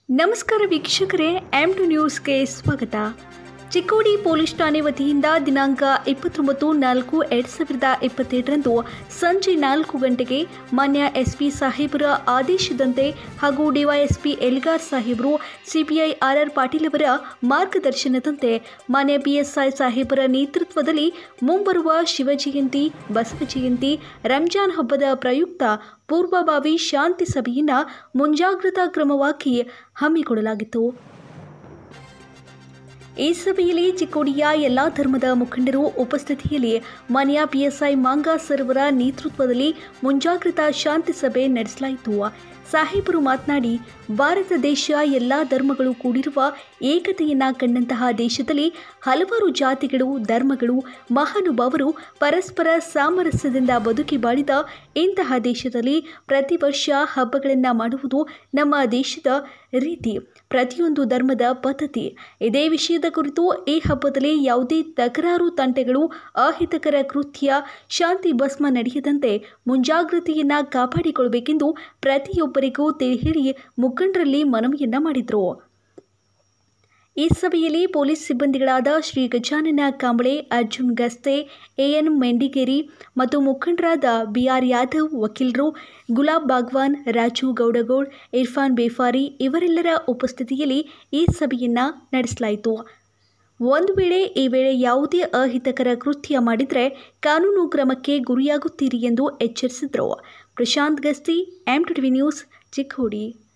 ನಮಸ್ಕಾರ ವೀಕ್ಷಕರೇ M to ನ್ಯೂಸ್ಗೆ ಸ್ವಾಗತ ಚಿಕ್ಕೋಡಿ ಪೊಲೀಸ್ ಠಾಣೆ ವತಿಯಿಂದ ದಿನಾಂಕ ಇಪ್ಪತ್ತೊಂಬತ್ತು ನಾಲ್ಕು ಎರಡು ಸಾವಿರದ ಇಪ್ಪತ್ತೆರಡರಂದು ಸಂಜೆ ನಾಲ್ಕು ಗಂಟೆಗೆ ಮಾನ್ಯ ಎಸ್ಪಿ ಸಾಹೇಬರ ಆದೇಶದಂತೆ ಹಾಗೂ ಡಿವೈಎಸ್ಪಿ ಎಲ್ಗಾರ್ ಸಾಹೇಬರು ಸಿಪಿಐ ಆರ್ ಆರ್ ಪಾಟೀಲ್ ಅವರ ಮಾರ್ಗದರ್ಶನದಂತೆ ಮಾನ್ಯ ಪಿಎಸ್ಐ ಸಾಹೇಬರ ನೇತೃತ್ವದಲ್ಲಿ ಮುಂಬರುವ ಶಿವಜಯಂತಿ ಬಸವ ಜಯಂತಿ ರಂಜಾನ್ ಹಬ್ಬದ ಪ್ರಯುಕ್ತ ಪೂರ್ವಭಾವಿ ಶಾಂತಿ ಸಭೆಯನ್ನು ಮುಂಜಾಗ್ರತಾ ಕ್ರಮವಾಗಿ ಹಮ್ಮಿಕೊಳ್ಳಲಾಗಿತ್ತು ಈ ಸಭೆಯಲ್ಲಿ ಚಿಕ್ಕೋಡಿಯ ಎಲ್ಲಾ ಧರ್ಮದ ಮುಖಂಡರು ಉಪಸ್ಥಿತಿಯಲ್ಲಿ ಮಾನ್ಯ ಪಿಎಸ್ಐ ಮಾಂಗಾ ಸರ್ವರ ನೇತೃತ್ವದಲ್ಲಿ ಮುಂಜಾಗ್ರತಾ ಶಾಂತಿ ಸಭೆ ನಡೆಸಲಾಯಿತು ಸಾಹೇಬರು ಮಾತನಾಡಿ ಭಾರತ ದೇಶ ಎಲ್ಲ ಧರ್ಮಗಳು ಕೂಡಿರುವ ಏಕತೆಯನ್ನ ಕಂಡಂತಹ ದೇಶದಲ್ಲಿ ಹಲವಾರು ಜಾತಿಗಳು ಧರ್ಮಗಳು ಮಹಾನುಭಾವರು ಪರಸ್ಪರ ಸಾಮರಸ್ಯದಿಂದ ಬದುಕಿ ಬಾಳಿದ ಇಂತಹ ದೇಶದಲ್ಲಿ ಪ್ರತಿ ವರ್ಷ ಹಬ್ಬಗಳನ್ನು ಮಾಡುವುದು ನಮ್ಮ ದೇಶದ ರೀತಿ ಪ್ರತಿಯೊಂದು ಧರ್ಮದ ಪದ್ಧತಿ ಇದೇ ವಿಷಯದ ಕುರಿತು ಈ ಹಬ್ಬದಲ್ಲಿ ಯಾವುದೇ ತಕರಾರು ತಂಟೆಗಳು ಅಹಿತಕರ ಕೃತ್ಯ ಶಾಂತಿ ಭಸ್ಮ ನಡೆಯದಂತೆ ಮುಂಜಾಗ್ರತೆಯನ್ನ ಕಾಪಾಡಿಕೊಳ್ಳಬೇಕೆಂದು ಪ್ರತಿಯೊಬ್ಬರಿಗೂ ಹೇಳಿ ಮುಖಂಡರಲ್ಲಿ ಮನವಿಯನ್ನ ಮಾಡಿದರು ಈ ಸಭೆಯಲ್ಲಿ ಪೊಲೀಸ್ ಸಿಬ್ಬಂದಿಗಳಾದ ಶ್ರೀ ಗಜಾನನ ಕಾಂಬಳೆ ಅರ್ಜುನ್ ಗಸ್ತೆ ಎಎನ್ ಮೆಂಡಿಗೇರಿ ಮತ್ತು ಮುಖಂಡರಾದ ಬಿಆರ್ ಯಾದವ್ ವಕೀಲರು ಗುಲಾಬ್ ಬಾಗ್ವಾನ್ ರಾಜು ಗೌಡಗೌಡ್ ಇರ್ಫಾನ್ ಬೇಫಾರಿ ಇವರೆಲ್ಲರ ಉಪಸ್ಥಿತಿಯಲ್ಲಿ ಈ ಸಭೆಯನ್ನು ನಡೆಸಲಾಯಿತು ಒಂದು ವೇಳೆ ಈ ವೇಳೆ ಯಾವುದೇ ಅಹಿತಕರ ಕೃತ್ಯ ಮಾಡಿದರೆ ಕಾನೂನು ಕ್ರಮಕ್ಕೆ ಗುರಿಯಾಗುತ್ತೀರಿ ಎಂದು ಎಚ್ಚರಿಸಿದರು Prashant Gasti M TV news Chikkodi